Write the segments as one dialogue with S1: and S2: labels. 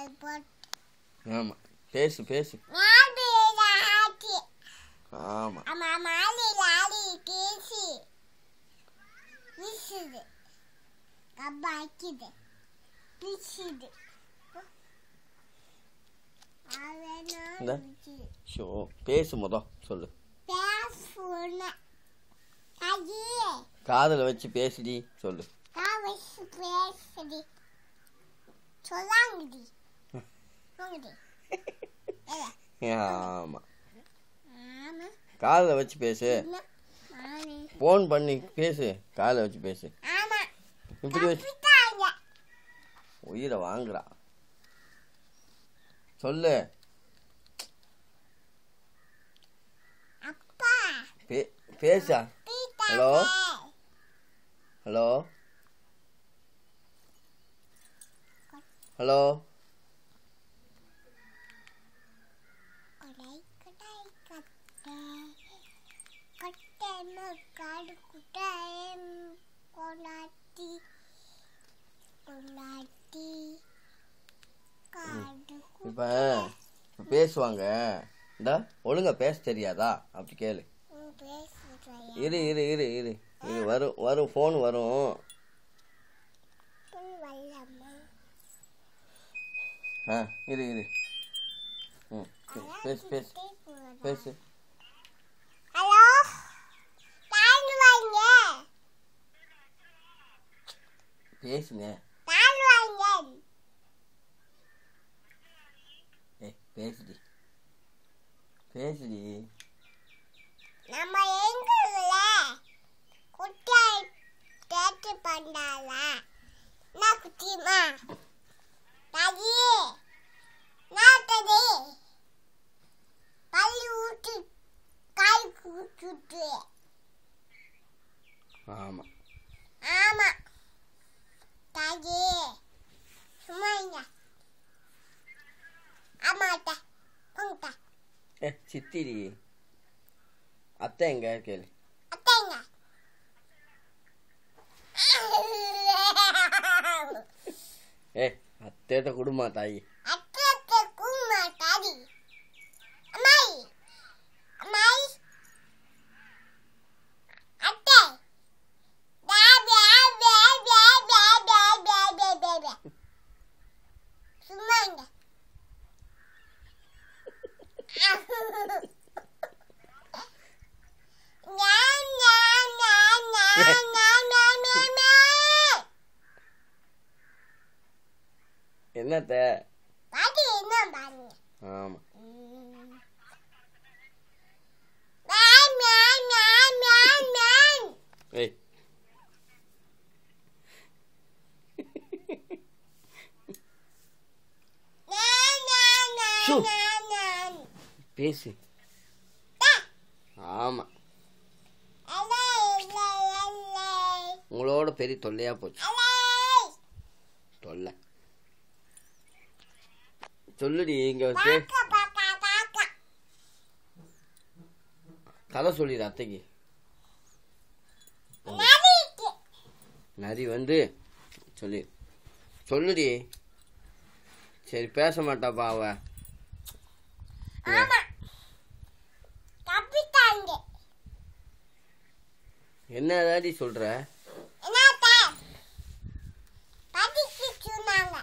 S1: போட்டு
S2: ஆமாம் பேசு பேசு
S1: மாடியில் ஆட்டி
S2: ஆமாம்
S1: அம்மா மாடியில் ஆடி பேசி வீசுது கப்பா ஆக்கிது வீசுது
S2: இந்த? ஷோ பேசு மொதல் சொல்லு
S1: பேசுன ஐயே
S2: காதில் வச்சு பேசுடி சொல்லு
S1: காவசி பேசுடி சொல்லாங்கடி சொல்லுடி
S2: ஆமாம்
S1: ஆமா
S2: காதில் வச்சு பேசு
S1: என்ன ஆனே
S2: ஃபோன் பண்ணி பேசு காதில் வச்சு பேசு
S1: ஆமா
S2: இப்படி வச்சு
S1: தப்பிட்டாங்க
S2: உயிரை வாங்குறா சொல்லு
S1: அப்பா
S2: பே பேசா ஹலோ? ஹலோ ஹலோ
S1: கொடை கொடை கட்டை கட்டை காடு குட்டாயம் கொண்டாட்டி கொண்டாட்டி காடு
S2: இப்போ இப்போ பேசுவாங்க இந்த ஒழுங்கா பேச தெரியாதா அப்படி கேளு
S1: பேசுறேன்
S2: இரு இரு இரு இரு இரு வரும் வரும் ஃபோன் வரும்
S1: வல்லம்மா
S2: ஆ இரு இரு ம் சரி, பேசு பேசு பேசு
S1: ஹலோ தாண்டு வாங்க
S2: பேசுங்க
S1: தாண்டு வாங்க
S2: ஏய் பேசுடி பேசுடி
S1: நம்ம எங்கல குட்டை தேட்டு பண்ணால என்ன குட்டிமா தாயி நாட்டது பள்ளி ஊட்டு காய் கூட்டுட்டு
S2: ஆமாம்
S1: ஆமா தாயி சும்மா இங்க ஆமாட்டா போங்கட்டா
S2: ஏ சித்திடி அத்தை எங்க கேளு
S1: அத்தைங்க
S2: ஏ அத்தைட்ட குடுமா தாயி
S1: அத்தை அத்தை கூமா தாடி அம்மாய் அம்மாய் அத்தை baby baby baby baby baby சும்மா இங்க ஞா, ஞா, ஞா, ஞா, ஞா, ஞா, ஞா, ஞா.
S2: என்னத்த
S1: பாட்டி என்ன பாருங்க
S2: ஆமாம்
S1: ma'am ma'am ma'am ma'am ma'am
S2: ஏய்
S1: மேம் மேம்
S2: ஷூ.
S1: மேம் மேம்
S2: பேசு ஆமாம்
S1: அலே அலே அலே
S2: உங்களோட பெரிய தொல்லையாக போச்சு
S1: அலே
S2: தொல்லை சொல்லுடி இங்கே பே
S1: பாக்க பாக்க பாக்க
S2: கதை சொல்லிடு அத்தைக்கு
S1: நரிக்கு
S2: நரி வந்து சொல்லி சொல்லுடி சரி பேச மாட்டாப்பா அவ
S1: ஆமா தப்பிட்டாங்க
S2: என்னதாடி சொல்ற
S1: என்னத்த படிச்சு சொன்னாங்க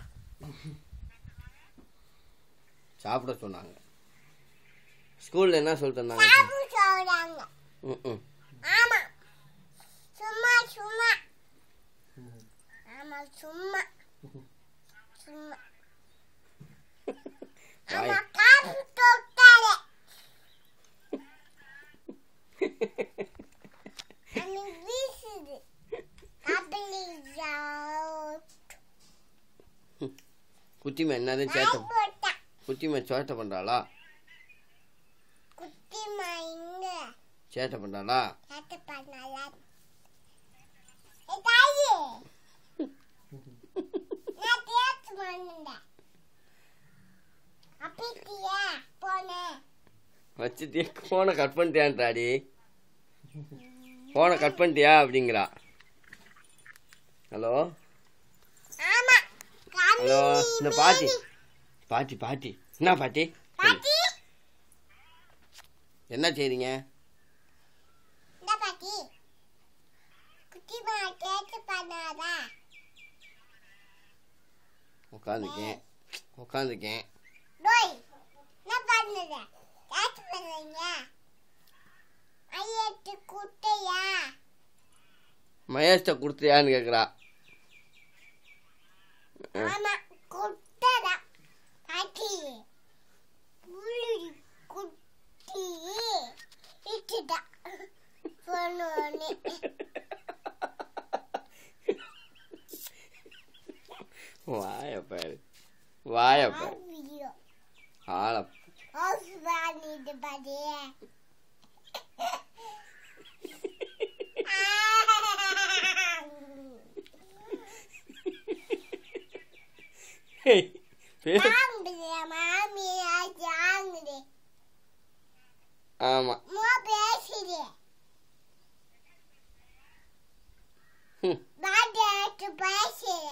S2: சாப்பிட சொன்னாங்க ஸ்கூல்ல என்ன சொல்லிட்டு இருந்தாங்க
S1: சாப்பிட சொல்றாங்க
S2: ம் ம்
S1: ஆமா சும்மா சும்மா ஆமா சும்மா சும்மா ஆமா
S2: வாய்
S1: காசு தொட்டாலே அன்னைக்கு வீசுது கபலி
S2: குட்டிமா என்னதும் சேட்டை
S1: போட்டா
S2: குட்டிமா சேட்டை பண்றாளா
S1: குட்டிமா இங்க
S2: சேட்டை பண்றாளா
S1: சேட்டை பண்ணாலா ஏ தாயி நான் தேய்ச்சி பண்ணுண்டேன் அப்படியா போனேன்
S2: வச்சுட்டு ஃபோனை கட் பண்ணிட்டியான்றாடி ஃபோனை கட் பண்ணிட்டியா அப்படிங்கிறா ஹலோ
S1: ஆமா
S2: ஹலோ இந்த பாட்டி பாட்டி பாட்டி என்ன பாட்டி
S1: பாட்டி
S2: என்ன செய்றீங்க
S1: இந்த பாட்டி குட்டி மா கேட்டு பண்ணாதா
S2: உட்காந்துருக்கேன் உட்காந்துருக்கேன்
S1: டோய் என்ன பண்ணுத கேட்டு பண்ணுறீங்க ஐயட்டு குட்டையா
S2: மகேஷ்ட கொடுத்துறியான்னு கேட்குறா
S1: ஆமா குட்டதா பாட்டி புள்ளி குட்டி இட்டுதா பொண்ணு
S2: வாய பாரு வாய பாரு
S1: வீடியோ
S2: ஆள
S1: ஆஃப் பண்ணிட்டு பாட்டியே
S2: பேச
S1: மாமியா ஜாங்குது
S2: ஆமா
S1: மோ பேசுது
S2: ஹம்.
S1: பாட்டு பேசுது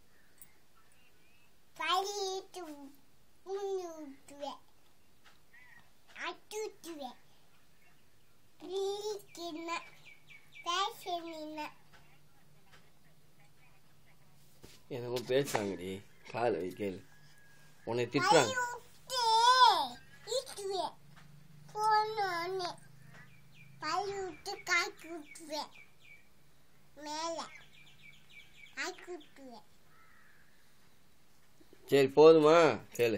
S1: பழிட்டு முன்னு விட்டுவேன் அட்டுட்டுவேன் பிரிக்கின பேசுனா
S2: என்னமோ பேசுறாங்கடி கால் வை கேளு உன்னை திட்டுறாங்க சரி போதுமா கேளு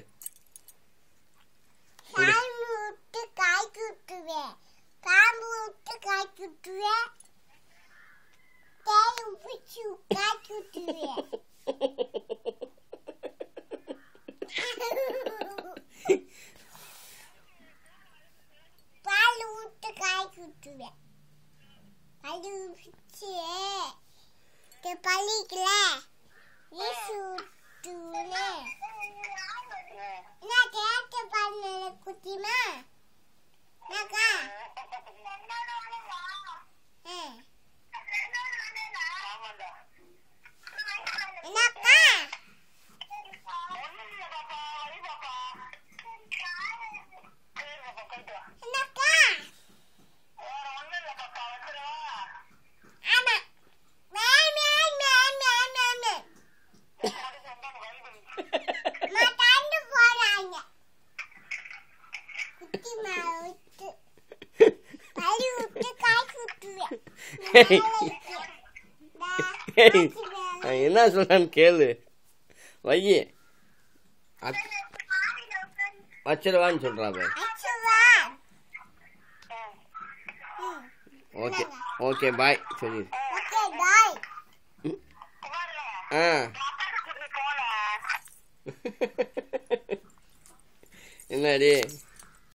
S1: பால் விட்டு காய் குட்டுவேன் பள்ளி வச்சு பள்ளிக்கல வீசு விட்டுனே நான் கேட்டு பண்ண குட்டிமா நாக்கா என்னக்கா என்னக்கா ஆமா மே மே மே மே மே மே மாட்டாண்டு போறாங்க குட்டி மாவை விட்டு பழி விட்டு காய் குட்டுவேன்
S2: ஏய். ஏய், அவன் என்ன சொல்றான்னு கேளு வையி அச்- வச்சிருவான்னு சொல்றான் பாரு ஓகே ஓகே பாய் சொல்லி
S1: ஓகே பாய்
S2: ஆ என்னடி